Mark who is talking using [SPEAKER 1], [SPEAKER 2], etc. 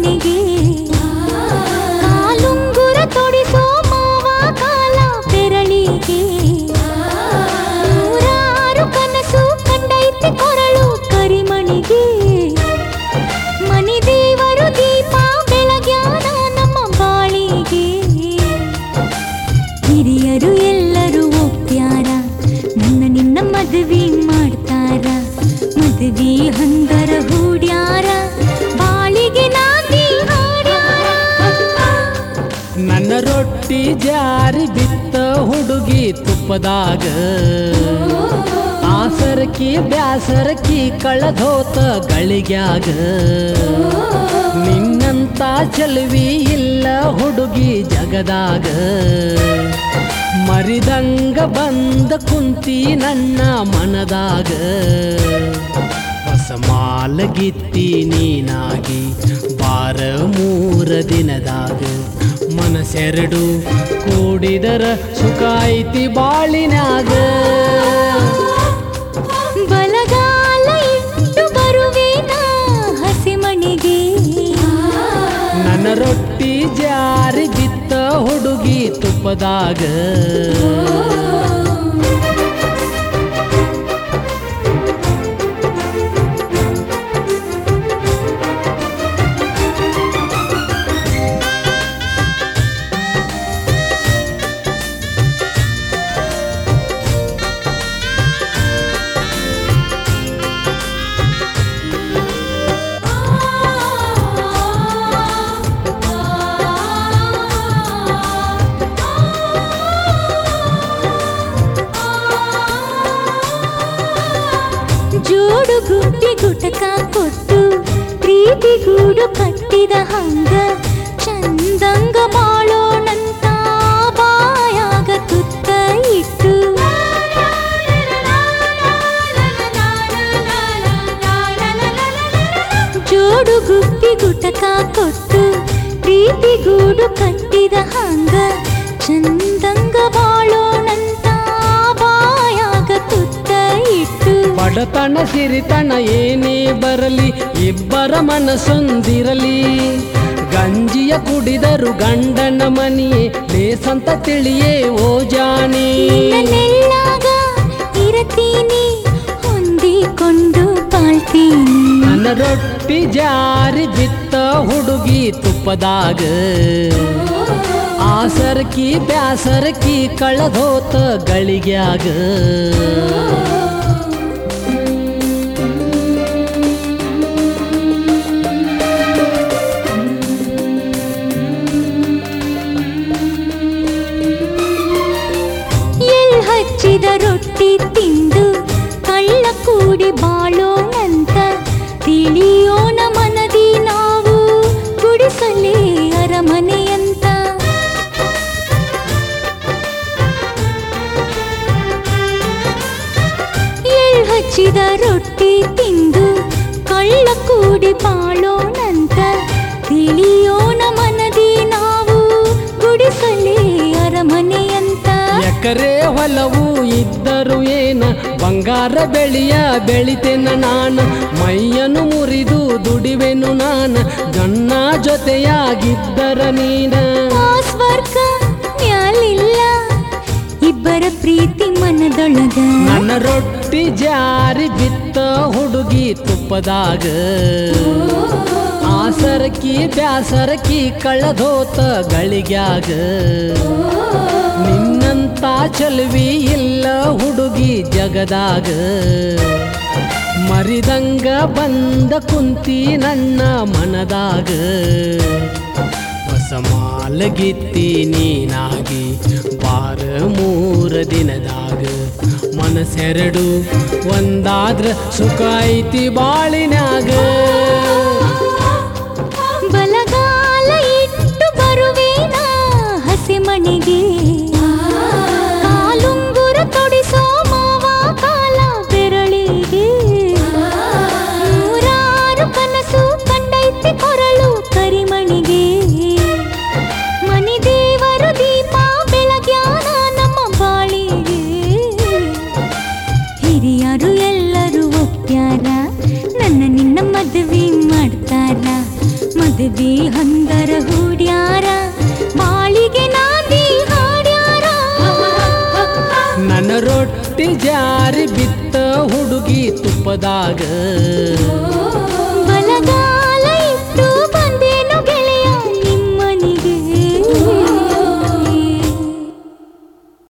[SPEAKER 1] ಮನೆಗೆ ಕಾಲುಂಗುರ ತೊಡಿಸೋ ಮಾವ ಕಾಲ ಬೆರಳಿಗೆ ನೂರಾರು ಕನಸು ಕಂಡೈತಿ ಕೊರಳು ಕರಿಮಣಿಗೆ ಮನಿ ದೇವರು ದೀಪ ಬೆಳಗ್ಯಾನ ನಮ್ಮ ಬಾಳಿಗೆ ಹಿರಿಯರು ಎಲ್ಲರೂ ಒಪ್ಪ್ಯಾರ ನನ್ನ ನಿನ್ನ ಮದುವೆ ಮಾಡ್ತಾರ ಮದುವೆ ಹಂದರ ಹೂಡ್ಯಾರ ಬಾಳಿಗೆ ನಾಂದಿ ಹಾಡ್ಯಾರ
[SPEAKER 2] ನನ್ನ ರೊಟ್ಟಿ ಜಾರಿ ಬಿತ್ತ ಹುಡುಗಿ ತುಪ್ಪದಾಗ ಆಸರಕಿ ಬ್ಯಾಸರಕಿ ಕಳಧೋತ ಗಳಿಗ್ಯಾಗ ನಿನ್ನಂತ ಚಲುವಿ ಇಲ್ಲ ಹುಡುಗಿ ಜಗದಾಗ ಮರಿದಂಗ ಬಂದ ಕುಂತಿ ನನ್ನ ಮನದಾಗ ಹೊಸ ಮಾಲಗಿತ್ತಿ ನೀನಾಗಿ ಬಾರ ಮೂರ ದಿನದಾಗ ಮನಸ್ಸೆರಡು ಕೂಡಿದರ ಸುಖ ಐತಿ ಬಾಳಿನಾಗ
[SPEAKER 1] ಬಲಗಾಲ ಇಟ್ಟು ಬರುವೇನ ಹಸಿಮಣಿಗೆ
[SPEAKER 2] ನನ್ನ ರೊಟ್ಟಿ ಜಾರಿ ಬಿತ್ತ ಹುಡುಗಿ ತುಪ್ಪದಾಗ
[SPEAKER 1] ಜೋಡು ಗುಡ್ಡಿ ಗುಟಕ ಕೊಟ್ಟು ಪ್ರೀತಿ ಗೂಡು ಕಟ್ಟಿದ ಹಂಗ ಚಂದಂಗ ಬಾಳೋಣಂತ ಬಾಯಾಗ ತುತ್ತ ಇಟ್ಟು ಜೋಡು ಗುಡ್ಡಿ ಗುಟಕ ಕೊಟ್ಟು ಪ್ರೀತಿ ಗೂಡು ಕಟ್ಟಿದ ಹಂಗ ಚಂದಂಗ ಬಾಳೋಣಂತ ಬಾಯಾಗ ತುತ್ತ ಇಟ್ಟು
[SPEAKER 2] ಬಡತನ ಸಿರಿತನ ಏನೇ ಬರಲಿ ಇಬ್ಬರ ಮನಸ್ಸೊಂದಿರಲಿ ಗಂಜಿಯ ಕುಡಿದರು ಗಂಡನ ಮನಿಯೇ ಲೇಸಂತ ತಿಳಿಯೇ ಓ ಜಾನಿ
[SPEAKER 1] ನೆಲ್ಲಾಗ ಇರತೀನಿ ಹೊಂದಿಕೊಂಡು ಬಾಳ್ತೀನಿ
[SPEAKER 2] ನನ್ನ ರೊಟ್ಟಿ ಜಾರಿ ಬಿತ್ತ ಹುಡುಗಿ ತುಪ್ಪದಾಗ ಆಸರಕಿ ಬ್ಯಾಸರಕಿ ಕಳಧೋತ ಗಳಿಗ್ಯಾಗ
[SPEAKER 1] ಎಲ್ ಹಚ್ಚಿದ ರೊಟ್ಟಿ ತಿಂದು ಕಳ್ಳ ಕೂಡಿ ಬಾಳೋಣಂತ ತಿಳಿಯೋಣ ಮನದಿ ನಾವು ಗುಡಿಸಲೇ ಅರಮನೆಯಂತ ಎಳ್ ಹಚ್ಚಿದ ರೊಟ್ಟಿ ತಿಂದು ಕಳ್ಳ ಕೂಡಿ ಬಾಳೋಣಂತ ತಿಳಿಯೋಣ ಮನದಿ ನಾವು ಗುಡಿಸಲೇ ಅರಮನೆಯಂತ
[SPEAKER 2] ಎಕರೆ ಹೊಲವು ಇದ್ದರು ಏನ ಬಂಗಾರ ಬೆಳೆಯ ಬೆಳಿತೇನ ನಾನ ಮೈಯನ್ನು ಮುರಿದು ದುಡಿವೆನು ನಾನ ಗಣ್ಣ ಜೊತೆಯಾಗಿದ್ದರ ನೀನ
[SPEAKER 1] ಆ ಸ್ವರ್ಗ ಮ್ಯಾಲಿಲ್ಲ ಇಬ್ಬರ ಪ್ರೀತಿ ಮನದೊಳಗ
[SPEAKER 2] ನನ್ನ ರೊಟ್ಟಿ ಜಾರಿ ಬಿತ್ತ ಹುಡುಗಿ ತುಪ್ಪದಾಗ ಆಸರಕಿ ಬ್ಯಾಸರಕಿ ಕಳಧೋತ ಗಳಿಗ್ಯಾಗ ನಿನ್ನಂತ ಚಲುವಿ ಇಲ್ಲ ಹುಡುಗಿ ಜಗದಾಗ ಮರಿದಂಗ ಬಂದ ಕುಂತಿ ನನ್ನ ಮನದಾಗ ಹೊಸ ಮಾಲಗಿತ್ತಿ ನೀನಾಗಿ ಬಾರ ಮೂರ ದಿನದಾಗ ಮನಸ್ಸೆರಡು ಒಂದಾದ್ರ ಸುಖ ಐತಿ ಬಾಳಿನಾಗ
[SPEAKER 1] ಬಲಗಾಲ ಇಟ್ಟು ಬರುವೇನ ಹಸಿ ಮನೆಗೆ ಕಾಲುಂಗುರ ತೊಡಿಸೋ ಮಾವ ಕಾಲ ಬೆರಳಿಗೆ ನೂರಾರು ಕನಸು ಕಂಡೈತಿ ಕೊರಳು ಕರಿಮಣಿಗೆ ಮನಿ ದೇವರು ದೀಪ ಬೆಳಗ್ಯಾನ ನಮ್ಮ ಬಾಳಿಗೆ ಹಿರಿಯರು ಎಲ್ಲರೂ ಒಪ್ಪ್ಯಾರ ನನ್ನ ನಿನ್ನ ಮದುವೆ ಮಾಡ್ತಾರ ಮದುವೆ ಮದುವೆ ಹಂದರ ಹೂಡ್ಯಾರ ಬಾಳಿಗೆ ನಾದಿ ಹಾಡ್ಯಾರ
[SPEAKER 2] ನನ್ನ ರೊಟ್ಟಿ ಜಾರಿ ಬಿತ್ತ ಹುಡುಗಿ ತುಪ್ಪದಾಗ